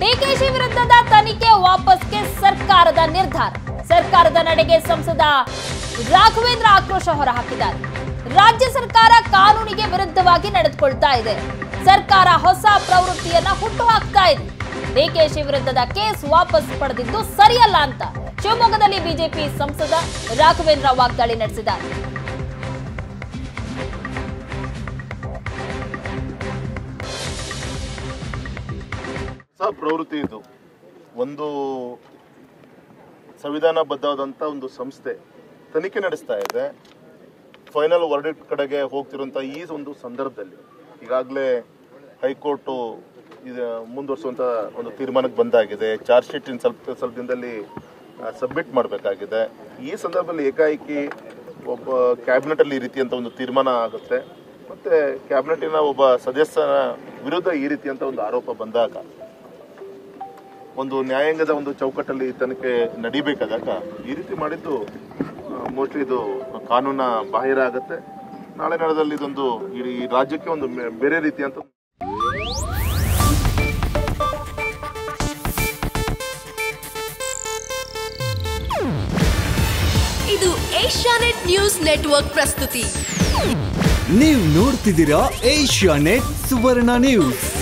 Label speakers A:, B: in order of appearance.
A: ಡಿಕೆಶಿ ವಿರುದ್ಧದ ತನಿಖೆ ವಾಪಸ್ಗೆ ಸರ್ಕಾರದ ನಿರ್ಧಾರ ಸರ್ಕಾರದ ನಡೆಗೆ ಸಂಸದ ರಾಘವೇಂದ್ರ ಆಕ್ರೋಶ ಹೊರಹಾಕಿದ್ದಾರೆ ರಾಜ್ಯ ಸರ್ಕಾರ ಕಾನೂನಿಗೆ ವಿರುದ್ಧವಾಗಿ ನಡೆದುಕೊಳ್ತಾ ಇದೆ ಸರ್ಕಾರ ಹೊಸ ಪ್ರವೃತ್ತಿಯನ್ನ ಹುಟ್ಟುಹಾಕ್ತಾ ಇದೆ ಡಿಕೆಶಿ ವಿರುದ್ಧದ ಕೇಸ್ ವಾಪಸ್ ಪಡೆದಿದ್ದು ಸರಿಯಲ್ಲ ಅಂತ ಶಿವಮೊಗ್ಗದಲ್ಲಿ ಬಿಜೆಪಿ ಸಂಸದ ರಾಘವೇಂದ್ರ ವಾಗ್ದಾಳಿ ನಡೆಸಿದ್ದಾರೆ
B: ಹೊಸ ಪ್ರವೃತ್ತಿ ಇದು ಒಂದು ಸಂವಿಧಾನಬದ್ಧವಾದಂಥ ಒಂದು ಸಂಸ್ಥೆ ತನಿಖೆ ನಡೆಸ್ತಾ ಇದೆ ಫೈನಲ್ ವರ್ಡಿಟ್ ಕಡೆಗೆ ಹೋಗ್ತಿರುವಂಥ ಈ ಒಂದು ಸಂದರ್ಭದಲ್ಲಿ ಈಗಾಗಲೇ ಹೈಕೋರ್ಟು ಇದು ಮುಂದುವರಿಸುವಂಥ ಒಂದು ತೀರ್ಮಾನಕ್ಕೆ ಬಂದಾಗಿದೆ ಚಾರ್ಜ್ ಶೀಟ್ ಇನ್ನು ಸ್ವಲ್ಪ ಸ್ವಲ್ಪ ದಿನದಲ್ಲಿ ಸಬ್ಮಿಟ್ ಮಾಡಬೇಕಾಗಿದೆ ಈ ಸಂದರ್ಭದಲ್ಲಿ ಏಕಾಏಕಿ ಒಬ್ಬ ಕ್ಯಾಬಿನೆಟಲ್ಲಿ ಈ ರೀತಿಯಂಥ ಒಂದು ತೀರ್ಮಾನ ಆಗುತ್ತೆ ಮತ್ತು ಕ್ಯಾಬಿನೆಟಿನ ಒಬ್ಬ ಸದಸ್ಯನ ವಿರುದ್ಧ ಈ ರೀತಿಯಂಥ ಒಂದು ಆರೋಪ ಬಂದಾಗ ಒಂದು ನ್ಯಾಯಾಂಗದ ಒಂದು ಚೌಕಟ್ಟಲ್ಲಿ ತನಿಖೆ ನಡಿಬೇಕಾದಾಗ ಈ ರೀತಿ ಮಾಡಿದ್ದು ಮೋಸ್ಟ್ಲಿ ಇದು ಕಾನೂನ ಬಾಹಿರ ಆಗುತ್ತೆ ನಾಳೆ ನಾಳದಲ್ಲಿ ಇದೊಂದು ಇಡೀ ರಾಜ್ಯಕ್ಕೆ ಒಂದು ಮೆ- ಬೇರೆ ರೀತಿಯಂತ
C: ಇದು ಏಷ್ಯಾನೆಟ್ ನ್ಯೂಸ್ ನೆಟ್ವರ್ಕ್ ಪ್ರಸ್ತುತಿ
D: ನೀವು ನೋಡ್ತಿದ್ದೀರಾ ಏಷ್ಯಾ ನೆಟ್ ಸುವರ್ಣ ನ್ಯೂಸ್